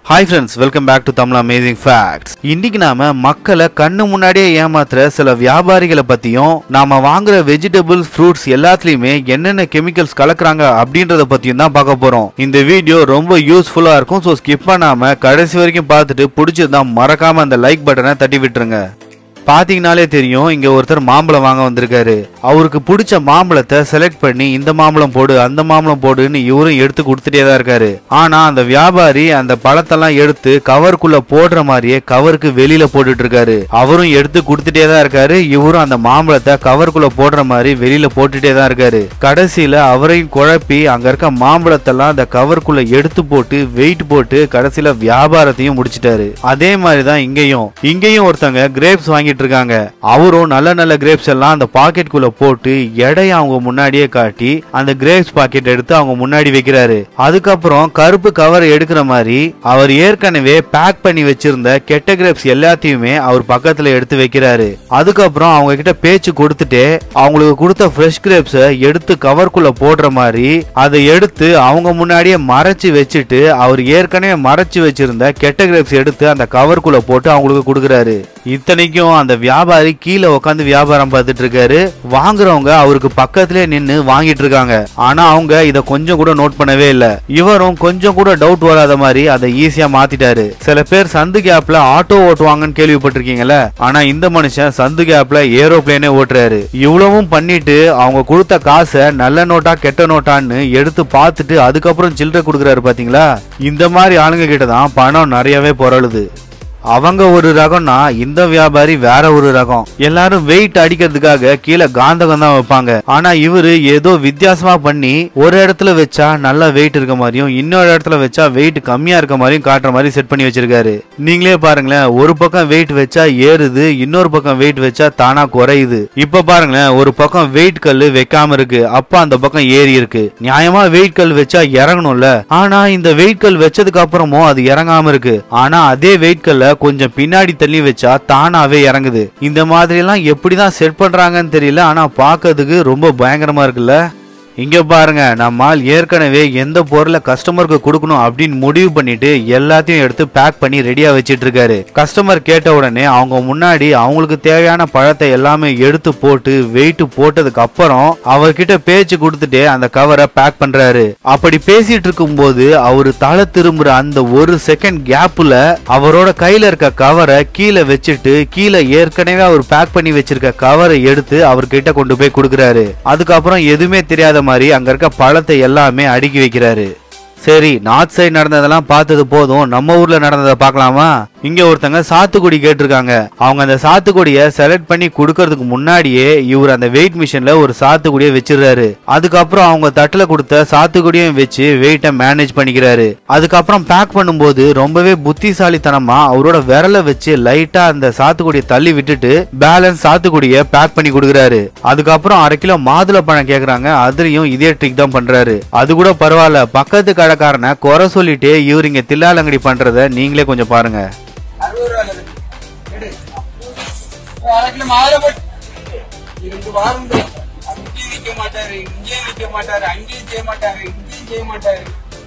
Hi friends welcome back to Tamil amazing facts இன்னைக்கு நாம மக்களை கண்ணு முன்னாடியே ஏமாத்துற சில வியாபாரிகளை பத்தியும் நாம வாங்குற வெஜிடபிள்ஸ் ஃப்ரூட்ஸ் எல்லாத்துலயுமே என்னென்ன கெமிக்கல்ஸ் கலக்குறாங்க அப்படின்றத பத்தியும் தான் பார்க்க போறோம் இந்த வீடியோ ரொம்ப யூஸ்ஃபுல்லா இருக்கும் ஸோ ஸ்கிப் பண்ணாம கடைசி வரைக்கும் பார்த்துட்டு பிடிச்சிருந்தா மறக்காம அந்த லைக் பட்டனை தட்டி விட்டுருங்க பாத்தீங்கனாலே தெரியும் இங்க ஒருத்தர் மாம்பழம் வாங்க வந்திருக்காரு அவருக்கு பிடிச்ச மாம்பழத்தை செலக்ட் பண்ணி இந்த மாம்பழம் போடு அந்த மாம்பழம் போடுன்னு இவரும் எடுத்து கொடுத்துட்டே தான் இருக்காரு ஆனா அந்த வியாபாரி அந்த பழத்தெல்லாம் எடுத்து கவருக்குள்ள போடுற மாதிரியே கவருக்கு வெளியில போட்டுட்டு இருக்காரு அவரும் எடுத்து கொடுத்துட்டே தான் இருக்காரு இவரும் அந்த மாம்பழத்தை கவருக்குள்ள போடுற மாதிரி வெளியில போட்டுட்டே தான் இருக்காரு கடைசியில அவரையும் குழப்பி அங்க இருக்க மாம்பழத்தெல்லாம் அந்த கவருக்குள்ள எடுத்து போட்டு வெயிட் போட்டு கடைசியில வியாபாரத்தையும் முடிச்சிட்டாரு அதே மாதிரி தான் இங்கேயும் இங்கேயும் ஒருத்தங்க கிரேப்ஸ் வாங்கிட்டு இருக்காங்க அவரும் நல்ல நல்ல கிரேப்ஸ் எல்லாம் அந்த பாக்கெட்டுக்குள்ள போட்டு எடையை அவங்க முன்னாடியே காட்டி அந்த கிரேப்ஸ் பாக்கெட் எடுத்து அவங்க முன்னாடி வைக்கிறாரு அதுக்கப்புறம் கருப்பு கவர் எடுக்கிற மாதிரி அவர் ஏற்கனவே பேக் பண்ணி வச்சிருந்த கெட்ட கிரேப்ஸ் எல்லாத்தையுமே அவர் பக்கத்துல எடுத்து வைக்கிறாரு அதுக்கப்புறம் அவங்க கிட்ட பேச்சு கொடுத்துட்டு அவங்களுக்கு கொடுத்த ஃப்ரெஷ் கிரேப்ஸை எடுத்து கவர்க்குள்ள போடுற மாதிரி அதை எடுத்து அவங்க முன்னாடியே மறைச்சு வச்சுட்டு அவர் ஏற்கனவே மறைச்சு வச்சிருந்த கெட்ட கிரேப்ஸ் எடுத்து அந்த கவர்க்குள்ள போட்டு அவங்களுக்கு கொடுக்குறாரு இத்தனைக்கும் அந்த வியாபாரி கீழே உட்காந்து வியாபாரம் பார்த்துட்டு இருக்காரு வாங்குறவங்க அவருக்கு பக்கத்திலே நின்னு வாங்கிட்டு இருக்காங்க ஆனா அவங்க இத கொஞ்சம் கூட நோட் பண்ணவே இல்ல இவரும் கொஞ்சம் கூட டவுட் வராத மாதிரி அதை ஈஸியா மாத்திட்டாரு சில பேர் சந்து கேப்ல ஆட்டோ ஓட்டுவாங்கன்னு கேள்விப்பட்டிருக்கீங்கல்ல ஆனா இந்த மனுஷன் சந்து கேப்ல ஏரோப்ளேனே ஓட்டுறாரு இவ்வளவும் பண்ணிட்டு அவங்க கொடுத்த காசை நல்ல நோட்டா கெட்ட நோட்டான்னு எடுத்து பார்த்துட்டு அதுக்கப்புறம் சில்லறை கொடுக்குறாரு பாத்தீங்களா இந்த மாதிரி ஆளுங்க கிட்ட தான் பணம் நிறையவே பொருளுது அவங்க ஒரு ரகம்னா இந்த வியாபாரி வேற ஒரு ரகம் எல்லாரும் வெயிட் அடிக்கிறதுக்காக கீழே காந்தகம் தான் வைப்பாங்க ஆனா இவரு ஏதோ வித்தியாசமா பண்ணி ஒரு இடத்துல வச்சா நல்லா வெயிட் இருக்க மாதிரியும் இன்னொரு இடத்துல வச்சா வெயிட் கம்மியா இருக்க மாதிரியும் காட்டுற மாதிரி செட் பண்ணி வச்சிருக்காரு நீங்களே பாருங்களேன் ஒரு பக்கம் வெயிட் வச்சா ஏறுது இன்னொரு பக்கம் வெயிட் வச்சா தானா குறையுது இப்ப பாருங்களேன் ஒரு பக்கம் வெயிட் கல் வைக்காம இருக்கு அப்ப அந்த பக்கம் ஏறி இருக்கு நியாயமா வெயிட் கல் வச்சா இறங்கணும்ல ஆனா இந்த வெயிட் கல் வச்சதுக்கு அப்புறமும் அது இறங்காம இருக்கு ஆனா அதே வெயிட் கல்ல கொஞ்சம் பின்னாடி தள்ளி வச்சா தானாவே இறங்குது இந்த மாதிரி எல்லாம் எப்படிதான் செட் பண்றாங்கன்னு தெரியல ஆனா பார்க்கிறதுக்கு ரொம்ப பயங்கரமா இருக்குல்ல இங்க பாருங்க நம்மால் ஏற்கனவே எந்த பொருளை கஸ்டமருக்கு கொடுக்கணும் அப்படின்னு முடிவு பண்ணிட்டு எல்லாத்தையும் எடுத்து பேக் பண்ணி ரெடியா வச்சிட்டு இருக்காரு கஸ்டமர் கேட்ட உடனே அவங்க முன்னாடி அவங்களுக்கு தேவையான பழத்தை எல்லாமே எடுத்து போட்டு வெயிட் போட்டதுக்கு அப்புறம் அவர்கிட்ட பேச்சு கொடுத்துட்டு அந்த கவரை பேக் பண்றாரு அப்படி பேசிட்டு இருக்கும்போது அவரு தலை திரும்புற அந்த ஒரு செகண்ட் கேப்ல அவரோட கையில இருக்க கவரை கீழே வச்சுட்டு கீழே ஏற்கனவே அவர் பேக் பண்ணி வச்சிருக்க கவரை எடுத்து அவர்கிட்ட கொண்டு போய் கொடுக்கறாரு அதுக்கப்புறம் எதுவுமே தெரியாத மாதிரி அங்க இருக்க பழத்தை எல்லாமே அடுக்கி வைக்கிறாரு சரி நார்த் சைடு நடந்ததெல்லாம் பார்த்தது போதும் நம்ம ஊர்ல நடந்ததை பார்க்கலாமா இங்க ஒருத்தங்க சாத்துக்குடி கேட்டிருக்காங்க அவங்க அந்த சாத்துக்குடிய செலக்ட் பண்ணி கொடுக்கறதுக்கு முன்னாடியே இவர் அந்த வெயிட் மிஷின்ல ஒரு சாத்துக்குடிய வச்சிடுறாரு அதுக்கப்புறம் அவங்க தட்டுல கொடுத்த சாத்துக்குடியும் வச்சு வெயிட்டை மேனேஜ் பண்ணிக்கிறாரு அதுக்கப்புறம் பேக் பண்ணும்போது ரொம்பவே புத்திசாலித்தனமா அவரோட விரலை வச்சு லைட்டா அந்த சாத்துக்குடியை தள்ளி விட்டுட்டு பேலன்ஸ் சாத்துக்குடிய பேக் பண்ணி கொடுக்குறாரு அதுக்கப்புறம் அரை கிலோ மாதுளை பழம் கேக்குறாங்க அதுலயும் இதே ட்ரிக் தான் பண்றாரு அது கூட பரவாயில்ல பக்கத்து கடைக்காரனை குறை சொல்லிட்டு இவர் இங்க தில்லாலங்கடி பண்றத நீங்களே கொஞ்சம் பாருங்க அறுபது ரூபா இருக்கு. எடு. அரை கிலோ மாதுளை போட்டு இருந்து வாரம் அங்கேயும் நிக்க மாட்டாரு இங்கேயும் நிக்க மாட்டாரு அங்கேயும் செய்ய மாட்டாரு இங்கேயும் செய்ய மாட்டாரு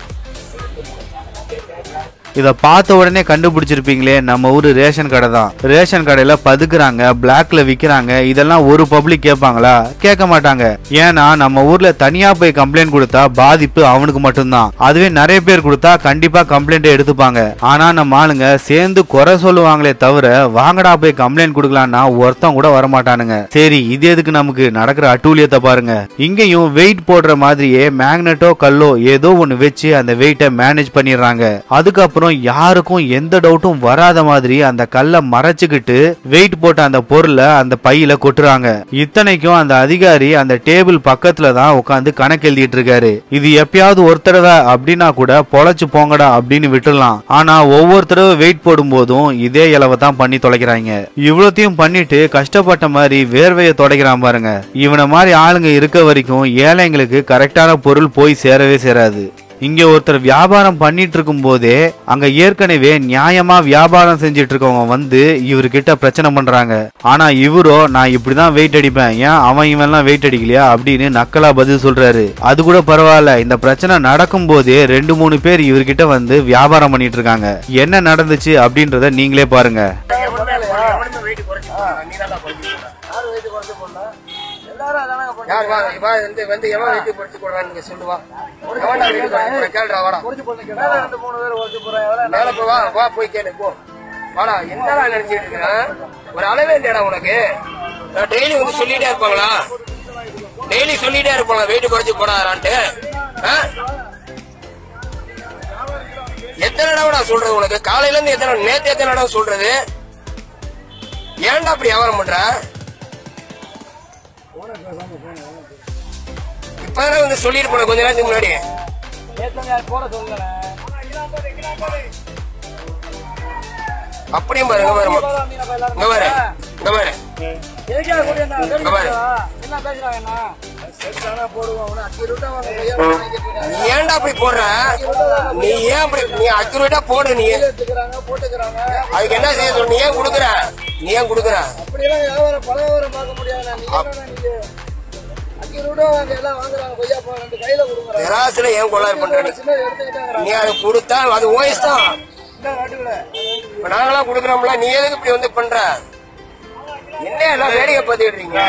இத பார்த்த உடனே கண்டுபிடிச்சிருப்பீங்களே நம்ம ஊரு ரேஷன் கடை தான் ரேஷன் கடையில பதுக்குறாங்க பிளாக்ல விக்கிறாங்க இதெல்லாம் ஒரு பப்ளிக் கேட்பாங்களா கேட்க மாட்டாங்க ஏன்னா நம்ம ஊர்ல தனியா போய் கம்ப்ளைண்ட் கொடுத்தா பாதிப்பு அவனுக்கு மட்டும்தான் அதுவே நிறைய பேர் கொடுத்தா கண்டிப்பா கம்ப்ளைண்ட் எடுத்துப்பாங்க ஆனா நம்ம ஆளுங்க சேர்ந்து குறை சொல்லுவாங்களே தவிர வாங்கடா போய் கம்ப்ளைண்ட் கொடுக்கலாம்னா ஒருத்தன் கூட வரமாட்டானுங்க சரி இது எதுக்கு நமக்கு நடக்கிற அட்டூழியத்தை பாருங்க இங்கேயும் வெயிட் போடுற மாதிரியே மேக்னெட்டோ கல்லோ ஏதோ ஒன்னு வச்சு அந்த வெயிட்டை மேனேஜ் பண்ணிடுறாங்க அதுக்கப்புறம் யாருக்கும் எந்த டவுட்டும் வராத மாதிரி அந்த கல்லை மறைச்சுக்கிட்டு வெயிட் போட்ட அந்த பொருளை அந்த பையில கொட்டுறாங்க இத்தனைக்கும் அந்த அதிகாரி அந்த டேபிள் பக்கத்துல தான் உட்காந்து கணக்கு எழுதிட்டு இருக்காரு இது எப்பயாவது ஒரு தடவை அப்படின்னா கூட பொழைச்சு போங்கடா அப்படின்னு விட்டுடலாம் ஆனா ஒவ்வொரு தடவை வெயிட் போடும் போதும் இதே இலவை தான் பண்ணி தொலைக்கிறாங்க இவ்வளோத்தையும் பண்ணிட்டு கஷ்டப்பட்ட மாதிரி வேர்வையை தொடைக்கிறான் பாருங்க இவனை மாதிரி ஆளுங்க இருக்க வரைக்கும் ஏழைங்களுக்கு கரெக்டான பொருள் போய் சேரவே சேராது இங்க ஒருத்தர் வியாபாரம் பண்ணிட்டு இருக்கும் போதே அங்க ஏற்கனவே நியாயமா வியாபாரம் செஞ்சிட்டு இருக்கவங்க வந்து இவர்கிட்ட பிரச்சனை பண்றாங்க ஆனா இவரோ நான் இப்படிதான் வெயிட் அடிப்பேன் ஏன் அவன் இவன்லாம் வெயிட் அடிக்கலையா அப்படின்னு நக்கலா பதில் சொல்றாரு அது கூட பரவாயில்ல இந்த பிரச்சனை நடக்கும் போதே ரெண்டு மூணு பேர் இவர்கிட்ட வந்து வியாபாரம் பண்ணிட்டு இருக்காங்க என்ன நடந்துச்சு அப்படின்றத நீங்களே பாருங்க யார் வா வா வந்து வந்து எவன் வெட்டி பொறுத்து போடுறான்னு நீங்க சொல்லுவா எவன்டா வெட்டி பொறுத்து போடுற கேளுடா வாடா மேல போ வா வா போய் கேளு போ வாடா என்னடா நினைச்சிட்டு இருக்க ஒரு அளவே இல்லையாடா உனக்கு டெய்லி வந்து சொல்லிட்டே இருப்பாங்களா டெய்லி சொல்லிட்டே இருப்பாங்க வெயிட் குறைச்சு போடாதான்ட்டு எத்தனை தடவை சொல்றது உனக்கு காலையில இருந்து எத்தனை நேத்து எத்தனை தடவை சொல்றது ஏன்டா அப்படி வியாபாரம் பண்ற இப்பதானே வந்து சொல்லிட்டு போன கொஞ்ச நேரத்துக்கு முன்னாடி அப்படியும் பாரு இங்க பாரு இங்க பாரு இங்க பாரு இங்க பாரு நீ ஏன்டா அப்படி போடுற நீ ஏன் அப்படி நீ அக்யூரேட்டா போடு நீ அதுக்கு என்ன செய்ய சொல்ற நீ ஏன் குடுக்குற நீ ஏன் குடுக்குற அப்படியெல்லாம் வியாபாரம் பல வியாபாரம் பார்க்க முடியாதுண்ணா நீ என்னண்ணா நீங்க அஞ்சு ரூபா வாங்க எல்லாம் வாங்குறாங்க கொய்யாப்பா ரெண்டு கையில கொடுக்குறாங்க தெராசுல ஏன் கோளாறு பண்ற நீ சின்ன எடுத்துக்கிட்டாங்க நீ அதை கொடுத்தா அது ஓ இஷ்டம் இந்த நாட்டுல இப்ப நாங்களாம் குடுக்கறோம்ல நீ எதுக்கு இப்படி வந்து பண்ற என்ன எல்லாம் வேடிக்கை பார்த்துட்டு இருக்கீங்க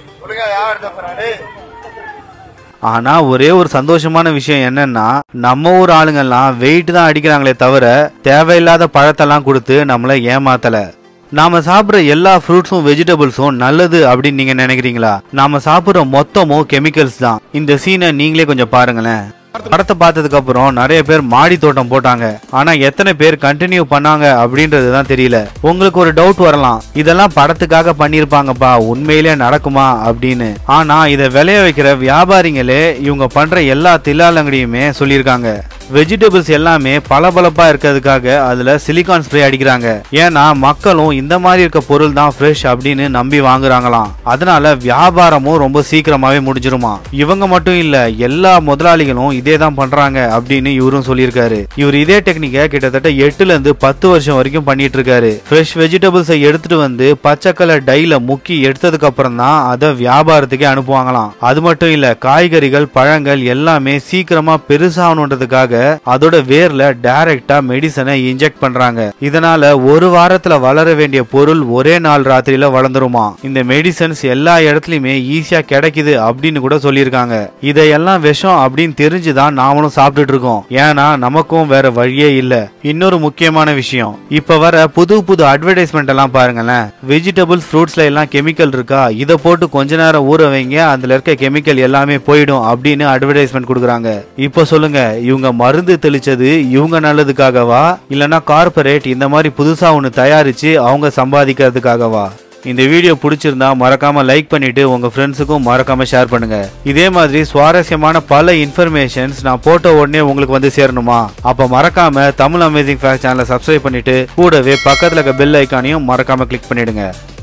ஆனா ஒரே ஒரு சந்தோஷமான விஷயம் என்னன்னா நம்ம ஊர் ஆளுங்கெல்லாம் வெயிட் தான் அடிக்கிறாங்களே தவிர தேவையில்லாத பழத்தெல்லாம் கொடுத்து நம்மள ஏமாத்தல நாம சாப்பிடுற எல்லா ஃப்ரூட்ஸும் வெஜிடபிள்ஸும் நல்லது அப்படின்னு நீங்க நினைக்கிறீங்களா நாம சாப்பிடுற மொத்தமும் கெமிக்கல்ஸ் தான் இந்த சீனை நீங்களே கொஞ்சம் பாருங்களேன் படத்தை பார்த்ததுக்கு அப்புறம் நிறைய பேர் மாடி தோட்டம் போட்டாங்க ஆனா எத்தனை பேர் கண்டினியூ பண்ணாங்க அப்படின்றது தான் தெரியல உங்களுக்கு ஒரு டவுட் வரலாம் இதெல்லாம் படத்துக்காக பண்ணிருப்பாங்கப்பா உண்மையிலே நடக்குமா அப்படின்னு ஆனா இதை விளைய வைக்கிற வியாபாரிங்களே இவங்க பண்ற எல்லா தில்லாலங்கடியுமே சொல்லியிருக்காங்க வெஜிடபிள்ஸ் எல்லாமே பளபளப்பா இருக்கிறதுக்காக அதுல சிலிகான் ஸ்ப்ரே அடிக்கிறாங்க ஏன்னா மக்களும் இந்த மாதிரி இருக்க பொருள் தான் ஃப்ரெஷ் அப்படின்னு நம்பி வாங்குறாங்களாம் அதனால வியாபாரமும் ரொம்ப சீக்கிரமாவே முடிஞ்சிருமா இவங்க மட்டும் இல்ல எல்லா முதலாளிகளும் இதே தான் பண்றாங்க அப்படின்னு இவரும் சொல்லியிருக்காரு இவர் இதே டெக்னிக்கை கிட்டத்தட்ட எட்டுல இருந்து பத்து வருஷம் வரைக்கும் பண்ணிட்டு இருக்காரு ஃப்ரெஷ் வெஜிடபிள்ஸை எடுத்துட்டு வந்து பச்சை கலர் டைல முக்கி எடுத்ததுக்கு அப்புறம் தான் அதை வியாபாரத்துக்கே அனுப்புவாங்களாம் அது மட்டும் இல்ல காய்கறிகள் பழங்கள் எல்லாமே சீக்கிரமா பெருசாகணுன்றதுக்காக அதோட வேர்ல டைரக்டா மெடிசனை இன்ஜெக்ட் பண்றாங்க இதனால ஒரு வாரத்துல வளர வேண்டிய பொருள் ஒரே நாள் ராத்திரியில வளர்ந்துருமா இந்த மெடிசன்ஸ் எல்லா இடத்துலயுமே ஈஸியா கிடைக்குது அப்படின்னு கூட சொல்லியிருக்காங்க இதையெல்லாம் விஷம் அப்படின்னு தெரிஞ்சுதான் நாமளும் சாப்பிட்டுட்டு இருக்கோம் ஏன்னா நமக்கும் வேற வழியே இல்ல இன்னொரு முக்கியமான விஷயம் இப்ப வர புது புது அட்வர்டைஸ்மெண்ட் எல்லாம் பாருங்களேன் வெஜிடபிள்ஸ் ஃப்ரூட்ஸ்ல எல்லாம் கெமிக்கல் இருக்கா இதை போட்டு கொஞ்ச நேரம் ஊற வைங்க அதுல இருக்க கெமிக்கல் எல்லாமே போயிடும் அப்படின்னு அட்வர்டைஸ்மெண்ட் கொடுக்குறாங்க இப்போ சொல்லுங்க இவங்க மருந்து தெளிச்சது இவங்க நல்லதுக்காகவா இல்லனா கார்ப்பரேட் இந்த மாதிரி புதுசா ஒன்று தயாரிச்சு அவங்க சம்பாதிக்கிறதுக்காகவா இந்த வீடியோ பிடிச்சிருந்தா மறக்காம லைக் பண்ணிட்டு உங்க ஃப்ரெண்ட்ஸுக்கும் மறக்காம ஷேர் பண்ணுங்க இதே மாதிரி சுவாரஸ்யமான பல இன்ஃபர்மேஷன்ஸ் நான் போட்ட உடனே உங்களுக்கு வந்து சேரணுமா அப்ப மறக்காம தமிழ் அமேசிங் ஃபேக்ட் சேனலை சப்ஸ்கிரைப் பண்ணிட்டு கூடவே பக்கத்துல இருக்க பெல் ஐக்கானையும் மறக்காம கிளிக் பண்ணிடுங்க